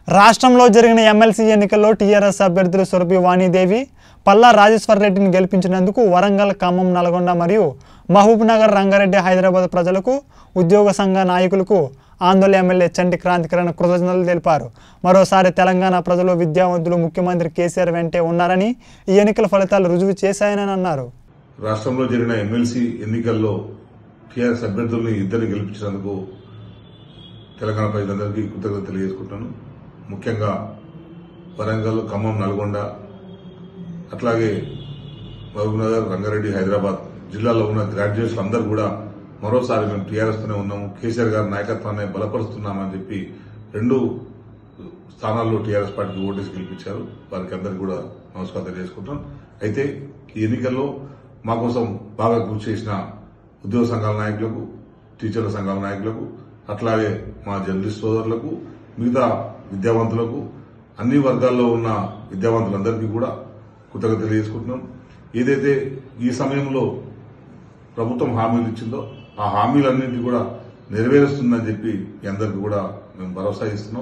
రాష్ట్రంలో జరిగిన ఎమ్మెల్సీ ఎన్నికల్లో టీఆర్ఎస్ అభ్యర్థులు సురభి వాణిదేవి పల్లా రాజేశ్వర్ రెడ్డిని గెలిపించినందుకు వరంగల్ ఖమ్మం నల్గొండ మరియు మహబూబ్ నగర్ రంగారెడ్డి హైదరాబాద్ ప్రజలకు ఉద్యోగ సంఘ నాయకులకు ఆందోళన ఎమ్మెల్యే చంటి క్రాంతికరణ కృతజ్ఞతలు తెలిపారు మరోసారి తెలంగాణ ప్రజలు విద్యావంతులు ముఖ్యమంత్రి కేసీఆర్ వెంటే ఉన్నారని ఈ ఎన్నికల ఫలితాలు రుజువు చేశాయని అన్నారు రాష్ట్రంలో జరిగిన ఎమ్మెల్సీ ఎన్నికల్లో టీఆర్ఎస్ అభ్యర్థుల్ని ఇద్దరిని గెలిపించినందుకు తెలంగాణ ప్రజలందరికీ కృతజ్ఞత తెలియజేసుకుంటాను ముఖ్యంగా వరంగల్ ఖమ్మం నల్గొండ అట్లాగే మహబూబ్నగర్ రంగారెడ్డి హైదరాబాద్ జిల్లాలో ఉన్న గ్రాడ్యుయేట్స్ అందరూ కూడా మరోసారి మేము టీఆర్ఎస్ తోనే ఉన్నాము కేసీఆర్ గారి నాయకత్వాన్ని బలపరుస్తున్నామని చెప్పి రెండు స్థానాల్లో టీఆర్ఎస్ పార్టీకి ఓటేసి గెలిపించారు వారికి అందరికీ కూడా నమస్కారం తెలియజేసుకుంటాం అయితే ఈ ఎన్నికల్లో మా కోసం బాగా కృషి చేసిన ఉద్యోగ సంఘాల నాయకులకు టీచర్ల సంఘాల నాయకులకు అట్లాగే మా జర్నలిస్ట్ సోదరులకు మిగతా విద్యావంతులకు అన్ని వర్గాల్లో ఉన్న విద్యావంతులందరికీ కూడా కృతజ్ఞత తెలియజేసుకుంటున్నాం ఏదైతే ఈ సమయంలో ప్రభుత్వం హామీలు ఇచ్చిందో ఆ హామీలన్నింటినీ కూడా నెరవేరుస్తుందని చెప్పి మీ అందరికీ కూడా మేము భరోసా ఇస్తున్నాం